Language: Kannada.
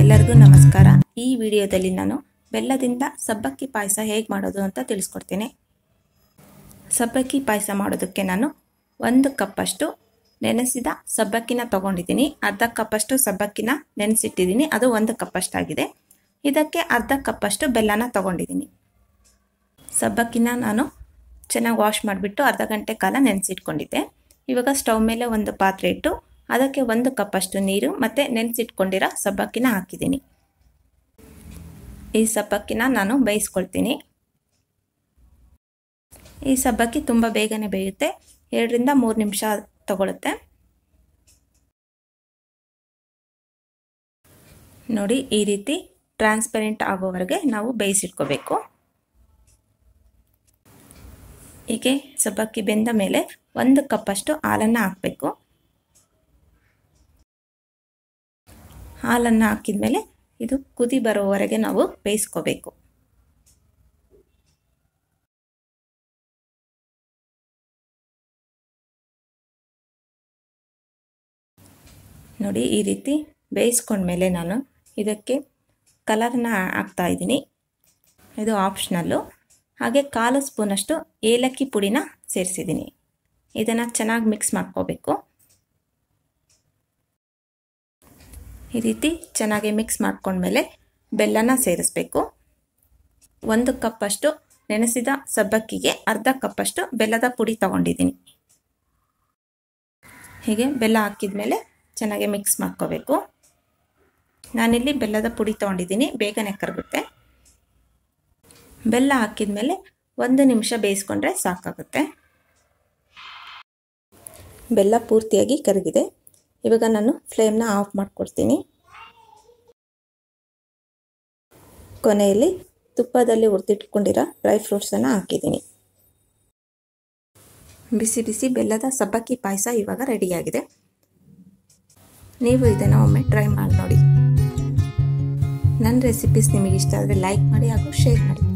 ಎಲ್ಲರಿಗೂ ನಮಸ್ಕಾರ ಈ ವಿಡಿಯೋದಲ್ಲಿ ನಾನು ಬೆಲ್ಲದಿಂದ ಸಬ್ಬಕ್ಕಿ ಪಾಯಸ ಹೇಗೆ ಮಾಡೋದು ಅಂತ ತಿಳಿಸ್ಕೊಡ್ತೀನಿ ಸಬ್ಬಕ್ಕಿ ಪಾಯಸ ಮಾಡೋದಕ್ಕೆ ನಾನು ಒಂದು ಕಪ್ಪಷ್ಟು ನೆನೆಸಿದ ಸಬ್ಬಕ್ಕಿನ ತೊಗೊಂಡಿದ್ದೀನಿ ಅರ್ಧ ಕಪ್ಪಷ್ಟು ಸಬ್ಬಕ್ಕಿನ ನೆನೆಸಿಟ್ಟಿದ್ದೀನಿ ಅದು ಒಂದು ಕಪ್ಪಷ್ಟಾಗಿದೆ ಇದಕ್ಕೆ ಅರ್ಧ ಕಪ್ಪಷ್ಟು ಬೆಲ್ಲನ ತೊಗೊಂಡಿದ್ದೀನಿ ಸಬ್ಬಕ್ಕಿನ ನಾನು ಚೆನ್ನಾಗಿ ವಾಶ್ ಮಾಡಿಬಿಟ್ಟು ಅರ್ಧ ಗಂಟೆ ಕಾಲ ನೆನೆಸಿಟ್ಕೊಂಡಿದ್ದೆ ಇವಾಗ ಸ್ಟವ್ ಮೇಲೆ ಒಂದು ಪಾತ್ರೆ ಇಟ್ಟು ಅದಕ್ಕೆ ಒಂದು ಕಪ್ಪಷ್ಟು ನೀರು ಮತ್ತು ನೆನೆಸಿಟ್ಕೊಂಡಿರೋ ಸಬ್ಬಕ್ಕಿನ ಹಾಕಿದ್ದೀನಿ ಈ ಸಬ್ಬಕ್ಕಿನ ನಾನು ಬೇಯಿಸ್ಕೊಳ್ತೀನಿ ಈ ಸಬ್ಬಕ್ಕಿ ತುಂಬ ಬೇಗನೆ ಬೇಯುತ್ತೆ ಎರಡರಿಂದ ಮೂರು ನಿಮಿಷ ತಗೊಳುತ್ತೆ ನೋಡಿ ಈ ರೀತಿ ಟ್ರಾನ್ಸ್ಪರೆಂಟ್ ಆಗೋವರೆಗೆ ನಾವು ಬೇಯಿಸಿಟ್ಕೋಬೇಕು ಹೀಗೆ ಸಬ್ಬಕ್ಕಿ ಬೆಂದ ಮೇಲೆ ಒಂದು ಕಪ್ಪಷ್ಟು ಹಾಲನ್ನು ಹಾಕಬೇಕು ಹಾಲನ್ನು ಹಾಕಿದ ಮೇಲೆ ಇದು ಕುದಿ ಬರೋವರೆಗೆ ನಾವು ಬೇಯಿಸ್ಕೋಬೇಕು ನೋಡಿ ಈ ರೀತಿ ಬೇಯಿಸ್ಕೊಂಡ್ಮೇಲೆ ನಾನು ಇದಕ್ಕೆ ಕಲರ್ನ ಹಾಕ್ತಾ ಇದ್ದೀನಿ ಇದು ಆಪ್ಷನಲ್ಲು ಹಾಗೆ ಕಾಲು ಸ್ಪೂನಷ್ಟು ಏಲಕ್ಕಿ ಪುಡಿನ ಸೇರಿಸಿದ್ದೀನಿ ಇದನ್ನು ಚೆನ್ನಾಗಿ ಮಿಕ್ಸ್ ಮಾಡ್ಕೋಬೇಕು ಈ ರೀತಿ ಚೆನ್ನಾಗಿ ಮಿಕ್ಸ್ ಮಾಡ್ಕೊಂಡ್ಮೇಲೆ ಬೆಲ್ಲನ ಸೇರಿಸ್ಬೇಕು ಒಂದು ಕಪ್ಪಷ್ಟು ನೆನೆಸಿದ ಸಬ್ಬಕ್ಕಿಗೆ ಅರ್ಧ ಕಪ್ಪಷ್ಟು ಬೆಲ್ಲದ ಪುಡಿ ತಗೊಂಡಿದ್ದೀನಿ ಹೀಗೆ ಬೆಲ್ಲ ಹಾಕಿದ ಮೇಲೆ ಚೆನ್ನಾಗಿ ಮಿಕ್ಸ್ ಮಾಡ್ಕೋಬೇಕು ನಾನಿಲ್ಲಿ ಬೆಲ್ಲದ ಪುಡಿ ತೊಗೊಂಡಿದ್ದೀನಿ ಬೇಗನೆ ಕರಗುತ್ತೆ ಬೆಲ್ಲ ಹಾಕಿದ ಮೇಲೆ ಒಂದು ನಿಮಿಷ ಬೇಯಿಸ್ಕೊಂಡ್ರೆ ಸಾಕಾಗುತ್ತೆ ಬೆಲ್ಲ ಪೂರ್ತಿಯಾಗಿ ಕರಗಿದೆ ಇವಾಗ ನಾನು ಫ್ಲೇಮ್ನ ಆಫ್ ಮಾಡಿಕೊಡ್ತೀನಿ ಕೊನೆಯಲ್ಲಿ ತುಪ್ಪದಲ್ಲಿ ಹುರಿದಿಟ್ಕೊಂಡಿರೋ ಡ್ರೈ ಫ್ರೂಟ್ಸನ್ನು ಹಾಕಿದ್ದೀನಿ ಬಿಸಿ ಬಿಸಿ ಬೆಲ್ಲದ ಸಬ್ಬಕ್ಕಿ ಪಾಯಸ ಇವಾಗ ರೆಡಿಯಾಗಿದೆ ನೀವು ಇದನ್ನು ಒಮ್ಮೆ ಟ್ರೈ ಮಾಡಿ ನೋಡಿ ನನ್ನ ರೆಸಿಪೀಸ್ ನಿಮಗೆ ಇಷ್ಟ ಆದರೆ ಲೈಕ್ ಮಾಡಿ ಹಾಗೂ ಶೇರ್ ಮಾಡಿ